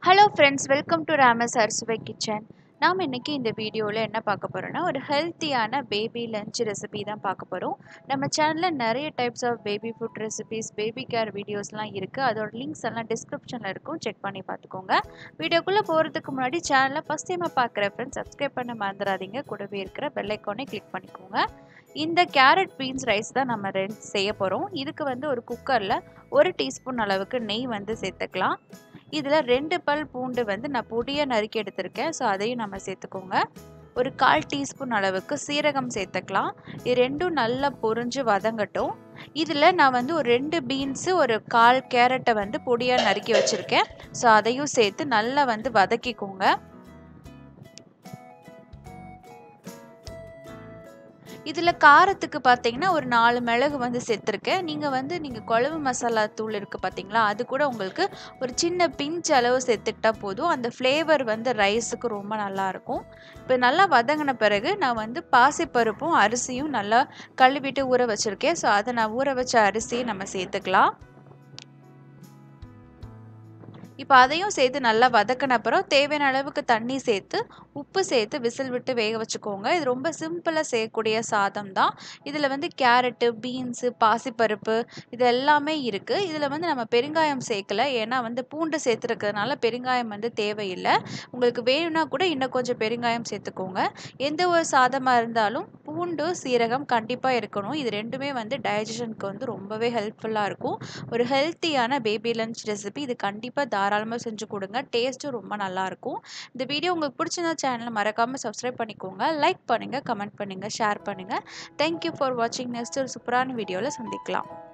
hello friends welcome to Ramas Arisuvai kitchen நாம் இன்றைக்கி இந்த வீடியோவில் என்ன பார்க்க போகிறோன்னா ஒரு ஹெல்த்தியான பேபி லஞ்ச் ரெசிபி தான் பார்க்க போகிறோம் நம்ம சேனலில் நிறைய types of baby food recipes baby care வீடியோஸ்லாம் இருக்குது அதோட லிங்க்ஸ் எல்லாம் டிஸ்கிரிப்ஷனில் இருக்கும் செக் பண்ணி பார்த்துக்கோங்க வீடியோக்குள்ளே போகிறதுக்கு முன்னாடி சேனலை ஃபஸ்ட் டைமாக பார்க்குற ஃப்ரெண்ட்ஸ் சப்ஸ்கிரைப் பண்ண மறந்துடாதீங்க கூடவே இருக்கிற பெல்லைக்கானே கிளிக் பண்ணிக்கோங்க இந்த கேரட் பீன்ஸ் ரைஸ் தான் நம்ம ரெண்டு செய்ய போகிறோம் இதுக்கு வந்து ஒரு குக்கரில் ஒரு டீஸ்பூன் அளவுக்கு நெய் வந்து சேர்த்துக்கலாம் இதில் ரெண்டு பல் பூண்டு வந்து நான் பொடியாக நறுக்கி எடுத்திருக்கேன் ஸோ அதையும் நம்ம சேர்த்துக்கோங்க ஒரு கால் டீஸ்பூன் அளவுக்கு சீரகம் சேர்த்துக்கலாம் இது ரெண்டும் நல்லா பொரிஞ்சு வதங்கட்டும் இதில் நான் வந்து ஒரு ரெண்டு பீன்ஸு ஒரு கால் கேரட்டை வந்து பொடியாக நறுக்கி வச்சுருக்கேன் ஸோ அதையும் சேர்த்து நல்லா வந்து வதக்கிக்கோங்க இதில் காரத்துக்கு பார்த்தீங்கன்னா ஒரு நாலு மிளகு வந்து சேர்த்துருக்கேன் நீங்கள் வந்து நீங்கள் குழம்பு மசாலா தூள் இருக்குது பார்த்தீங்களா அது கூட உங்களுக்கு ஒரு சின்ன பிஞ்ச் அளவு சேர்த்துக்கிட்டா போதும் அந்த ஃப்ளேவர் வந்து ரைஸுக்கு ரொம்ப நல்லாயிருக்கும் இப்போ நல்லா வதங்கின பிறகு நான் வந்து பாசிப்பருப்பும் அரிசியும் நல்லா கழுவிட்டு ஊற வச்சுருக்கேன் ஸோ அதை நான் ஊற வச்ச அரிசியை நம்ம சேர்த்துக்கலாம் இப்போ அதையும் சேர்த்து நல்லா வதக்கின அப்புறம் தேவையான அளவுக்கு தண்ணி சேர்த்து உப்பு சேர்த்து விசில் விட்டு வேக வச்சுக்கோங்க இது ரொம்ப சிம்பிளாக செய்யக்கூடிய சாதம் தான் இதில் வந்து கேரட்டு பீன்ஸு பாசிப்பருப்பு இது எல்லாமே இருக்குது இதில் வந்து நம்ம பெருங்காயம் சேர்க்கல ஏன்னா வந்து பூண்டு சேர்த்துருக்கிறதுனால பெருங்காயம் வந்து தேவையில்லை உங்களுக்கு வேணும்னா கூட இன்னும் கொஞ்சம் பெருங்காயம் சேர்த்துக்கோங்க எந்த ஒரு சாதமாக இருந்தாலும் பூண்டு சீரகம் கண்டிப்பாக இருக்கணும் இது ரெண்டுமே வந்து டைஜஷனுக்கு வந்து ரொம்பவே ஹெல்ப்ஃபுல்லாக இருக்கும் ஒரு ஹெல்த்தியான பேபி லஞ்ச் ரெசிபி இது கண்டிப்பாக தாராளமாக செஞ்சு கொடுங்க டேஸ்ட்டும் ரொம்ப நல்லாயிருக்கும் இந்த வீடியோ உங்களுக்கு பிடிச்சிருந்தா சேனலை மறக்காமல் சப்ஸ்கிரைப் பண்ணிக்கோங்க லைக் பண்ணுங்கள் கமெண்ட் பண்ணுங்கள் ஷேர் பண்ணுங்கள் தேங்க்யூ ஃபார் வாட்சிங் நெக்ஸ்ட் ஒரு சூப்பரான வீடியோவில் சந்திக்கலாம்